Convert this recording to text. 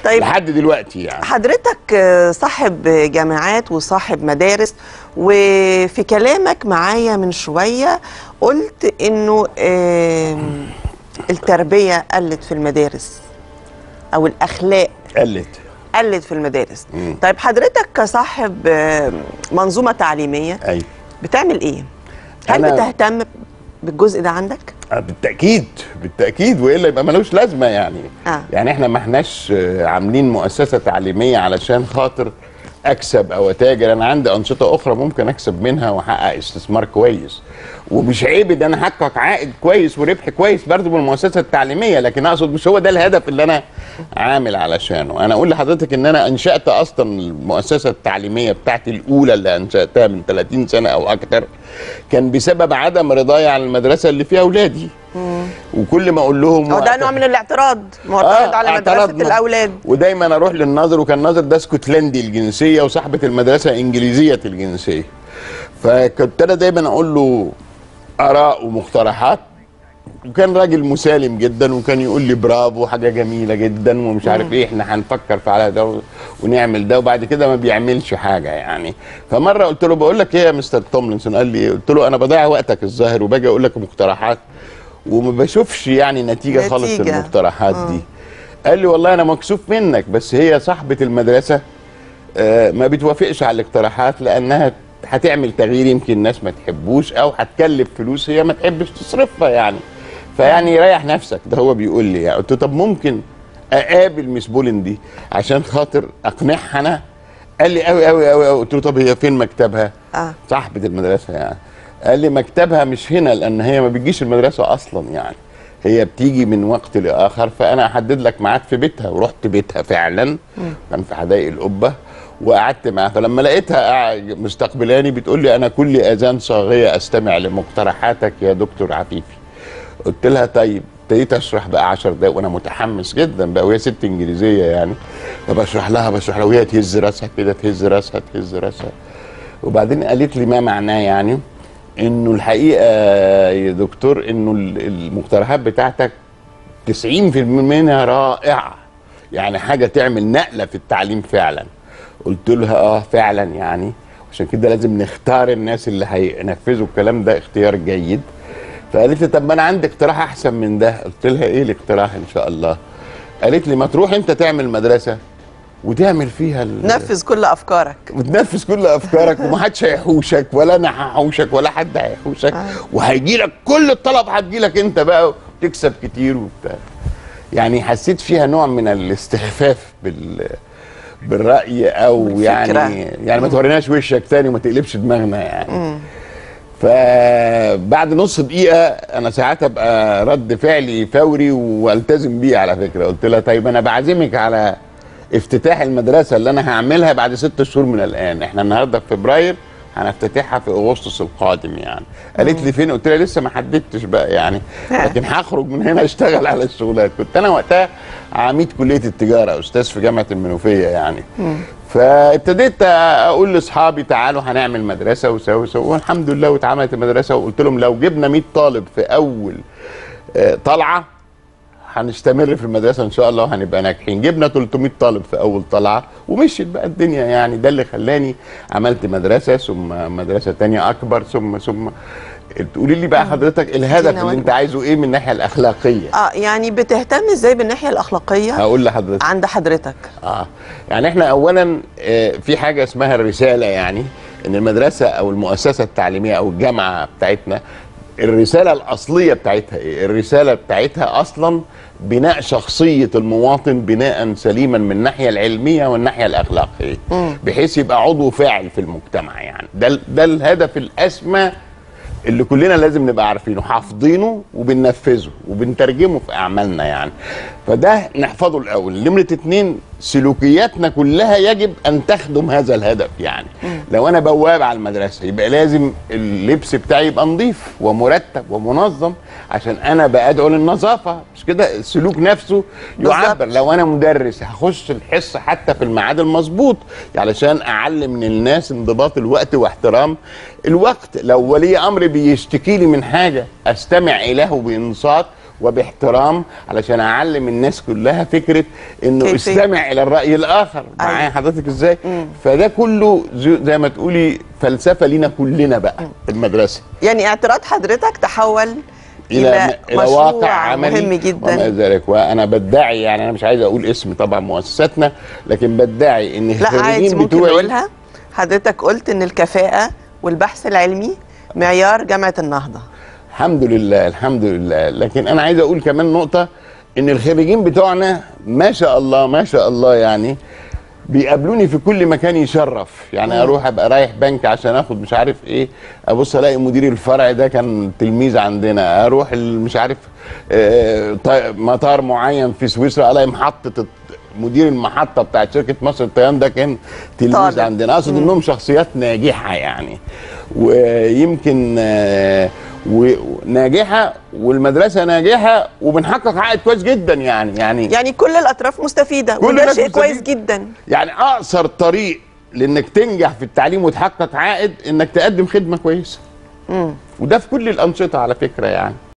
طيب. لحد دلوقتي يعني حضرتك آه، صاحب جامعات وصاحب مدارس وفي كلامك معايا من شوية قلت انه آم، التربية قلت في المدارس او الاخلاق قلت قلت في المدارس مم. طيب حضرتك كصاحب آم، منظومة تعليمية ايوه بتعمل ايه هل أنا- بتهتم بالجزء ده عندك آه، بالتاكيد بالتاكيد والا يبقى ملوش لازمه يعني آه. يعني احنا ما احناش آه، عاملين مؤسسه تعليميه علشان خاطر اكسب او اتاجر انا عندي انشطه اخرى ممكن اكسب منها واحقق استثمار كويس ومش عيب ان انا احقق عائد كويس وربح كويس برضه بالمؤسسه التعليميه لكن اقصد مش هو ده الهدف اللي انا عامل علشانه انا اقول لحضرتك ان انا انشات اصلا المؤسسه التعليميه بتاعتي الاولى اللي انشاتها من 30 سنه او اكتر كان بسبب عدم رضاي عن المدرسه اللي فيها اولادي وكل ما اقول لهم هو ده وقت- نوع من الاعتراض معترض على مدرسة اعترضنا. الاولاد ودايما اروح للناظر وكان الناظر ده اسكتلندي الجنسيه وصاحبه المدرسه انجليزيه الجنسيه فكنت انا دايما اقول له اراء ومقترحات وكان راجل مسالم جدا وكان يقول لي برافو حاجه جميله جدا ومش عارف ايه احنا هنفكر في على ده و- ونعمل ده وبعد كده ما بيعملش حاجه يعني فمره قلت له بقول لك ايه يا مستر توملنسون قال لي إيه؟ قلت له انا بضيع وقتك الظاهر وباجي اقول لك مقترحات وما بشوفش يعني نتيجه, خالص نتيجة. المقترحات دي قال لي والله انا مكسوف منك بس هي صاحبه المدرسه آه، ما بتوافقش على الاقتراحات لانها هتعمل تغيير يمكن الناس ما تحبوش او هتكلف فلوس هي ما تحبش تصرفها يعني فيعني ريح نفسك ده هو بيقول لي يعني قلت له طب ممكن اقابل ميس بولن دي عشان خاطر اقنعها انا قال لي قوي قوي قوي قوي قلت له طب هي فين مكتبها اه صاحبه المدرسه يعني قال لي مكتبها مش هنا لان هي ما بتجيش المدرسه اصلا يعني هي بتيجي من وقت لاخر فانا احدد لك ميعاد في بيتها ورحت بيتها فعلا كان في حدائق القبه وقعدت معاها فلما لقيتها قاعد- مستقبلاني بتقول لي انا كل اذان صاغيه استمع لمقترحاتك يا دكتور عفيفي قلت لها طيب ابتديت اشرح بقى 10 دقايق وانا متحمس جدا بقى وهي ست انجليزيه يعني فبشرح لها بشرح لها وهي تهز راسها كده تهز راسها تهز راسها وبعدين قالت لي ما معناه يعني انه الحقيقه يا دكتور انه ال- المقترحات بتاعتك 90% منها رائعه يعني حاجه تعمل نقله في التعليم فعلا قلت لها اه فعلا يعني عشان كده لازم نختار الناس اللي هينفذوا الكلام ده اختيار جيد فقالت لي طب ما انا عندي اقتراح احسن من ده قلت لها ايه الاقتراح ان شاء الله قالت لي ما تروح انت تعمل مدرسه وتعمل فيها ال- نفذ كل افكارك وتنفذ كل افكارك ومحدش هيحوشك ولا انا هحوشك ولا حد هيحوشك آه. وهيجي لك كل الطلب هتجي لك انت بقى وتكسب كتير وبتاع يعني حسيت فيها نوع من الاستخفاف بال بالراي او بالفكرة. يعني يعني ما توريناش وشك تاني وما تقلبش دماغنا يعني فبعد نص دقيقة أنا ساعات أبقى رد فعلي فوري والتزم بيه على فكرة قلت لها طيب أنا بعزمك على افتتاح المدرسة اللي أنا هعملها بعد ست شهور من الآن إحنا النهاردة في فبراير هنفتتحها في أغسطس القادم يعني قالت لي فين قلت لها لسه ما حددتش بقى يعني لكن هخرج من هنا أشتغل على الشغلات كنت أنا وقتها عميد كلية التجارة أستاذ في جامعة المنوفية يعني فابتديت اقول لاصحابي تعالوا هنعمل مدرسه وسوي سوي والحمد لله واتعملت المدرسه وقلت لهم لو جبنا 100 طالب في اول آه، طلعه هنستمر في المدرسه ان شاء الله وهنبقى ناجحين جبنا 300 طالب في اول طلعه ومشيت بقى الدنيا يعني ده اللي خلاني عملت مدرسه ثم مدرسه تانية اكبر ثم ثم تقولي لي بقى حضرتك الهدف ادينا اللي وجبة. انت عايزه ايه من الناحيه الاخلاقيه اه يعني بتهتم ازاي بالناحيه الاخلاقيه هقول لحضرتك عند حضرتك اه يعني احنا اولا آه، في حاجه اسمها الرساله يعني ان المدرسه او المؤسسه التعليميه او الجامعه بتاعتنا الرساله الاصليه بتاعتها ايه الرساله بتاعتها اصلا بناء شخصيه المواطن بناء سليما من الناحيه العلميه والناحيه الاخلاقيه بحيث يبقى عضو فاعل في المجتمع يعني ده ال- ده الهدف الاسمى اللي كلنا لازم نبقى عارفينه حافظينه وبننفذه وبنترجمه في اعمالنا يعني فده نحفظه الاول نمره اتنين سلوكياتنا كلها يجب ان تخدم هذا الهدف يعني لو انا بواب على المدرسه يبقى لازم اللبس بتاعي يبقى نظيف ومرتب ومنظم عشان انا بدعو للنظافه مش كده السلوك نفسه يعبر لو انا مدرس هخش الحصه حتى في الميعاد المظبوط علشان اعلم من الناس انضباط الوقت واحترام الوقت لو ولي امر بيشتكي لي من حاجه استمع اليه بانصات وباحترام علشان اعلم الناس كلها فكره انه كيفية. استمع الى الراي الاخر معايا أيوة. حضرتك ازاي فده كله زي زي ما تقولي فلسفه لينا كلنا بقى في المدرسه يعني اعتراض حضرتك تحول الى الى, الى مشروع واقع عملي مهم وما جدا ذلك وانا بدعي يعني انا مش عايز اقول اسم طبعا مؤسساتنا لكن بدعي ان لا عادي الخريجين ممكن بتوعي نقولها حضرتك قلت ان الكفاءه والبحث العلمي معيار جامعه النهضه الحمد لله الحمد لله لكن انا عايز اقول كمان نقطه ان الخريجين بتوعنا ما شاء الله ما شاء الله يعني بيقابلوني في كل مكان يشرف يعني اروح ابقى رايح بنك عشان اخد مش عارف ايه ابص الاقي مدير الفرع ده كان تلميذ عندنا اروح ال- مش عارف آه، طي- مطار معين في سويسرا الاقي محطه الت- مدير المحطه بتاعت شركه مصر الطيران ده كان تلميذ طالب. عندنا اقصد انهم شخصيات ناجحه يعني ويمكن آه، و- وناجحه والمدرسه ناجحه وبنحقق عائد كويس جدا يعني يعني يعني كل الاطراف مستفيده كل وده الناس شيء كويس مستفيدة. جدا يعني اقصر طريق لانك تنجح في التعليم وتحقق عائد انك تقدم خدمه كويسه وده في كل الانشطه على فكره يعني